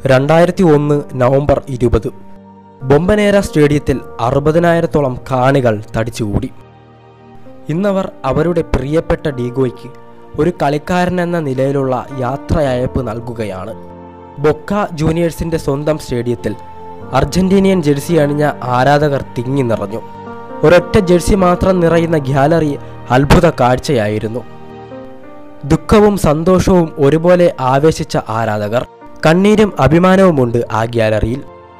രണ്ടായിരത്തി ഒന്ന് നവംബർ ഇരുപത് ബൊമ്പനേര സ്റ്റേഡിയത്തിൽ അറുപതിനായിരത്തോളം കാണികൾ തടിച്ചുകൂടി ഇന്നവർ അവരുടെ പ്രിയപ്പെട്ട ഡീഗോയ്ക്ക് ഒരു കളിക്കാരൻ എന്ന നിലയിലുള്ള യാത്രയയപ്പ് നൽകുകയാണ് ബൊക്ക ജൂനിയേഴ്സിന്റെ സ്വന്തം സ്റ്റേഡിയത്തിൽ അർജന്റീനിയൻ ജേഴ്സി അണിഞ്ഞ ആരാധകർ തിങ്ങി നിറഞ്ഞു ഒരൊറ്റ ജേഴ്സി മാത്രം നിറയുന്ന ഗ്യാലറി അത്ഭുത കാഴ്ചയായിരുന്നു ദുഃഖവും സന്തോഷവും ഒരുപോലെ ആവേശിച്ച ആരാധകർ കണ്ണീരും അഭിമാനവുമുണ്ട് ആ ഗ്യാലറിയിൽ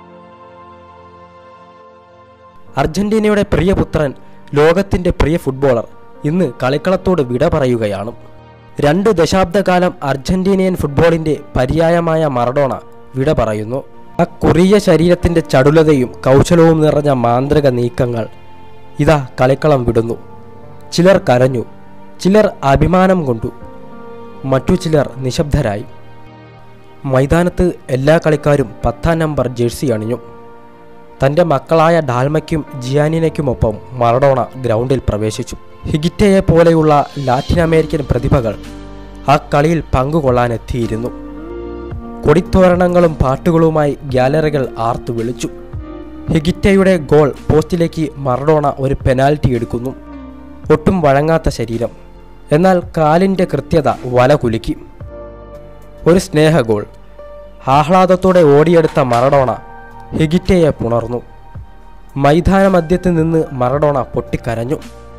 അർജന്റീനയുടെ പ്രിയപുത്രൻ ലോകത്തിന്റെ പ്രിയ ഫുട്ബോളർ ഇന്ന് കളിക്കളത്തോട് വിട പറയുകയാണ് രണ്ടു ദശാബ്ദകാലം അർജന്റീനിയൻ ഫുട്ബോളിന്റെ പര്യായമായ മറഡോണ വിട പറയുന്നു ആ കുറിയ ശരീരത്തിന്റെ ചടുലതയും കൗശലവും നിറഞ്ഞ മാന്ത്രിക നീക്കങ്ങൾ ഇതാ കളിക്കളം വിടുന്നു ചിലർ കരഞ്ഞു ചിലർ അഭിമാനം കൊണ്ടു മറ്റു ചിലർ നിശബ്ദരായി മൈതാനത്ത് എല്ലാ കളിക്കാരും പത്താം നമ്പർ ജേഴ്സി അണിഞ്ഞു തൻ്റെ മക്കളായ ഡാൽമയ്ക്കും ജിയാനിനയ്ക്കുമൊപ്പം മറഡോണ ഗ്രൗണ്ടിൽ പ്രവേശിച്ചു ഹിഗിറ്റയെ പോലെയുള്ള ലാറ്റിൻ അമേരിക്കൻ പ്രതിഭകൾ ആ കളിയിൽ പങ്കുകൊള്ളാനെത്തിയിരുന്നു കൊടിത്തോരണങ്ങളും പാട്ടുകളുമായി ഗ്യാലറികൾ ആർത്തു വിളിച്ചു ഹിഗിറ്റയുടെ ഗോൾ പോസ്റ്റിലേക്ക് മറഡോണ ഒരു പെനാൽറ്റി എടുക്കുന്നു ഒട്ടും വഴങ്ങാത്ത ശരീരം എന്നാൽ കാലിൻ്റെ കൃത്യത വല കുലുക്കി ഒരു സ്നേഹ ഗോൾ ആഹ്ലാദത്തോടെ ഓടിയെടുത്ത മറഡോണ ഹിഗിറ്റയെ പുണർന്നു മൈതാന മധ്യത്ത് നിന്ന് മറഡോണ പൊട്ടിക്കരഞ്ഞു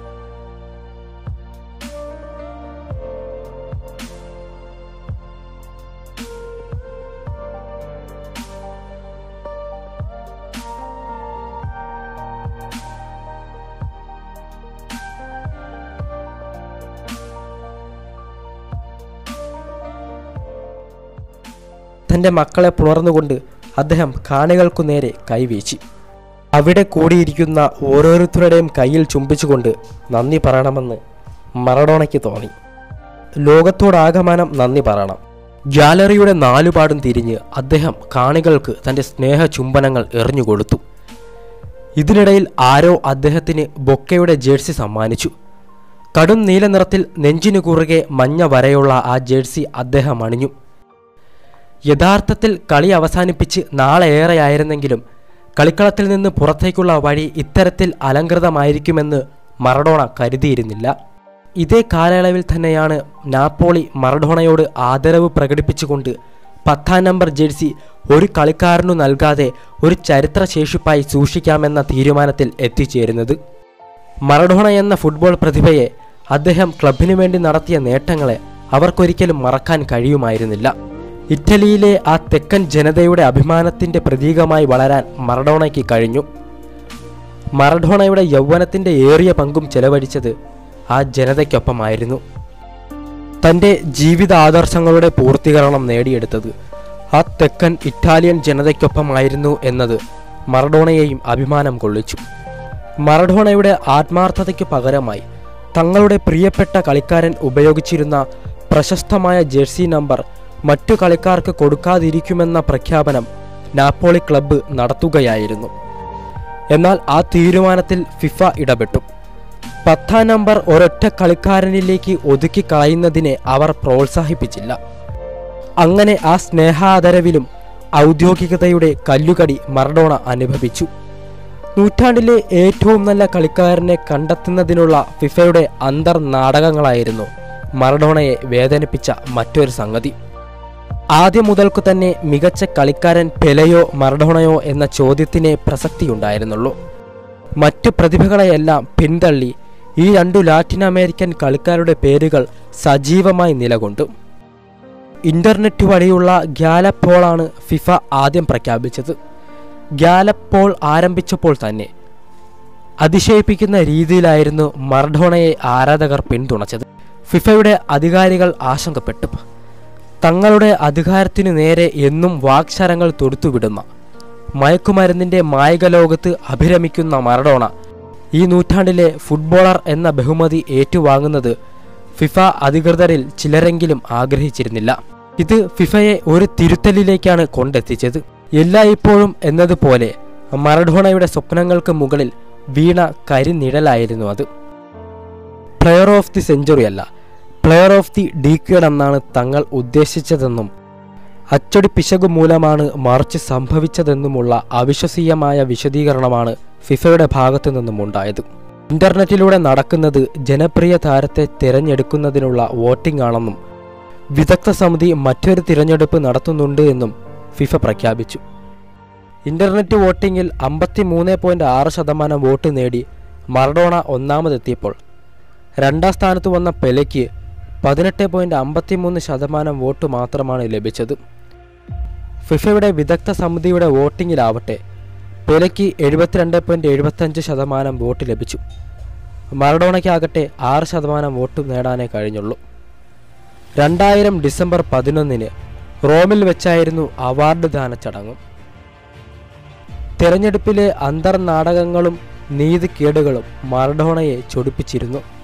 തൻ്റെ മക്കളെ പുണർന്നുകൊണ്ട് അദ്ദേഹം കാണികൾക്കു നേരെ കൈവീശി അവിടെ കൂടിയിരിക്കുന്ന ഓരോരുത്തരുടെയും കയ്യിൽ ചുംബിച്ചുകൊണ്ട് നന്ദി പറയണമെന്ന് മറഡോണയ്ക്ക് തോന്നി ലോകത്തോടാകമാനം നന്ദി പറയണം ഗ്യാലറിയുടെ നാലുപാടും തിരിഞ്ഞ് അദ്ദേഹം കാണികൾക്ക് തൻ്റെ സ്നേഹ ചുംബനങ്ങൾ എറിഞ്ഞുകൊടുത്തു ഇതിനിടയിൽ ആരോ അദ്ദേഹത്തിന് ബൊക്കയുടെ ജേഴ്സി സമ്മാനിച്ചു കടും നീല നിറത്തിൽ നെഞ്ചിനു കുറുകെ മഞ്ഞ വരയുള്ള ആ ജേഴ്സി അദ്ദേഹം അണിഞ്ഞു യഥാർത്ഥത്തിൽ കളി അവസാനിപ്പിച്ച് നാളെ ഏറെയായിരുന്നെങ്കിലും കളിക്കളത്തിൽ നിന്ന് പുറത്തേക്കുള്ള വഴി ഇത്തരത്തിൽ അലങ്കൃതമായിരിക്കുമെന്ന് മറഡോണ കരുതിയിരുന്നില്ല ഇതേ കാലയളവിൽ തന്നെയാണ് നാപ്പോളി മറഡോണയോട് ആദരവ് പ്രകടിപ്പിച്ചുകൊണ്ട് പത്താം നമ്പർ ജേഴ്സി ഒരു കളിക്കാരനു നൽകാതെ ഒരു ചരിത്രശേഷിപ്പായി സൂക്ഷിക്കാമെന്ന തീരുമാനത്തിൽ എത്തിച്ചേരുന്നത് മറഡോണ എന്ന ഫുട്ബോൾ പ്രതിഭയെ അദ്ദേഹം ക്ലബിനു വേണ്ടി നടത്തിയ നേട്ടങ്ങളെ അവർക്കൊരിക്കലും മറക്കാൻ കഴിയുമായിരുന്നില്ല ഇറ്റലിയിലെ ആ തെക്കൻ ജനതയുടെ അഭിമാനത്തിന്റെ പ്രതീകമായി വളരാൻ മറഡോണയ്ക്ക് കഴിഞ്ഞു മറഡോണയുടെ യൗവനത്തിന്റെ ഏറിയ പങ്കും ചെലവഴിച്ചത് ആ ജനതയ്ക്കൊപ്പമായിരുന്നു തൻ്റെ ജീവിത ആദർശങ്ങളുടെ പൂർത്തീകരണം നേടിയെടുത്തത് ആ തെക്കൻ ഇറ്റാലിയൻ ജനതയ്ക്കൊപ്പമായിരുന്നു എന്നത് മറഡോണയെയും അഭിമാനം കൊള്ളിച്ചു മറഡോണയുടെ ആത്മാർത്ഥതയ്ക്ക് പകരമായി തങ്ങളുടെ പ്രിയപ്പെട്ട കളിക്കാരൻ ഉപയോഗിച്ചിരുന്ന പ്രശസ്തമായ ജേഴ്സി നമ്പർ മറ്റു കളിക്കാർക്ക് കൊടുക്കാതിരിക്കുമെന്ന പ്രഖ്യാപനം നാപ്പോളി ക്ലബ്ബ് നടത്തുകയായിരുന്നു എന്നാൽ ആ തീരുമാനത്തിൽ ഫിഫ ഇടപെട്ടു പത്താം നമ്പർ ഒരൊറ്റ കളിക്കാരനിലേക്ക് ഒതുക്കി കളയുന്നതിനെ അവർ പ്രോത്സാഹിപ്പിച്ചില്ല അങ്ങനെ ആ സ്നേഹാദരവിലും ഔദ്യോഗികതയുടെ കല്ലുകടി മറഡോണ അനുഭവിച്ചു നൂറ്റാണ്ടിലെ ഏറ്റവും നല്ല കളിക്കാരനെ കണ്ടെത്തുന്നതിനുള്ള ഫിഫയുടെ അന്തർനാടകങ്ങളായിരുന്നു മറഡോണയെ വേദനിപ്പിച്ച മറ്റൊരു സംഗതി ആദ്യം മുതൽക്കു തന്നെ മികച്ച കളിക്കാരൻ പെലയോ മറഡോണയോ എന്ന ചോദ്യത്തിനെ പ്രസക്തിയുണ്ടായിരുന്നുള്ളൂ മറ്റു പ്രതിഭകളെയെല്ലാം പിന്തള്ളി ഈ രണ്ടു ലാറ്റിൻ അമേരിക്കൻ കളിക്കാരുടെ പേരുകൾ സജീവമായി നിലകൊണ്ടു ഇന്റർനെറ്റ് വഴിയുള്ള ഗ്യാലപ്പോളാണ് ഫിഫ ആദ്യം പ്രഖ്യാപിച്ചത് ഗ്യാലപ്പോൾ ആരംഭിച്ചപ്പോൾ തന്നെ അതിശയിപ്പിക്കുന്ന രീതിയിലായിരുന്നു മറഡോണയെ ആരാധകർ പിന്തുണച്ചത് ഫിഫയുടെ അധികാരികൾ ആശങ്കപ്പെട്ടു തങ്ങളുടെ അധികാരത്തിനു നേരെ എന്നും വാക്ശരങ്ങൾ തൊടുത്തുവിടുന്ന മയക്കുമരുന്നിന്റെ മായിക ലോകത്ത് അഭിരമിക്കുന്ന മറഡോണ ഈ നൂറ്റാണ്ടിലെ ഫുട്ബോളർ എന്ന ബഹുമതി ഏറ്റുവാങ്ങുന്നത് ഫിഫ അധികൃതരിൽ ചിലരെങ്കിലും ആഗ്രഹിച്ചിരുന്നില്ല ഇത് ഫിഫയെ ഒരു തിരുത്തലിലേക്കാണ് കൊണ്ടെത്തിച്ചത് എല്ലായ്പ്പോഴും എന്നതുപോലെ മറഡോണയുടെ സ്വപ്നങ്ങൾക്ക് മുകളിൽ വീണ കരിനിഴലായിരുന്നു അത് പ്ലെയർ ഓഫ് ദി സെഞ്ചുറി അല്ല പ്ലെയർ ഓഫ് ദി ഡീക്കേഡ് എന്നാണ് തങ്ങൾ ഉദ്ദേശിച്ചതെന്നും അച്ചടി പിശകു മൂലമാണ് മറിച്ച് സംഭവിച്ചതെന്നുമുള്ള അവിശ്വസനീയമായ വിശദീകരണമാണ് ഫിഫയുടെ ഭാഗത്തു നിന്നും ഉണ്ടായത് ഇന്റർനെറ്റിലൂടെ നടക്കുന്നത് ജനപ്രിയ താരത്തെ തിരഞ്ഞെടുക്കുന്നതിനുള്ള വോട്ടിംഗ് ആണെന്നും വിദഗ്ധ സമിതി മറ്റൊരു തിരഞ്ഞെടുപ്പ് നടത്തുന്നുണ്ട് എന്നും ഫിഫ പ്രഖ്യാപിച്ചു ഇന്റർനെറ്റ് വോട്ടിംഗിൽ അമ്പത്തി മൂന്ന് പോയിന്റ് ആറ് ശതമാനം വോട്ട് നേടി മറഡോണ ഒന്നാമതെത്തിയപ്പോൾ രണ്ടാം സ്ഥാനത്ത് വന്ന പെലയ്ക്ക് പതിനെട്ട് പോയിന്റ് അമ്പത്തിമൂന്ന് ശതമാനം വോട്ട് മാത്രമാണ് ലഭിച്ചത് ഫിഫയുടെ വിദഗ്ധ സമിതിയുടെ വോട്ടിങ്ങിലാവട്ടെ പെലയ്ക്ക് എഴുപത്തിരണ്ട് പോയിന്റ് എഴുപത്തഞ്ച് ശതമാനം വോട്ട് ലഭിച്ചു മറഡോണയ്ക്കാകട്ടെ ആറ് ശതമാനം വോട്ട് നേടാനേ കഴിഞ്ഞുള്ളൂ രണ്ടായിരം ഡിസംബർ പതിനൊന്നിന് റോമിൽ വെച്ചായിരുന്നു അവാർഡ് ദാന ചടങ്ങ് തിരഞ്ഞെടുപ്പിലെ അന്തർനാടകങ്ങളും നീതിക്കേടുകളും മറഡോണയെ ചൊടിപ്പിച്ചിരുന്നു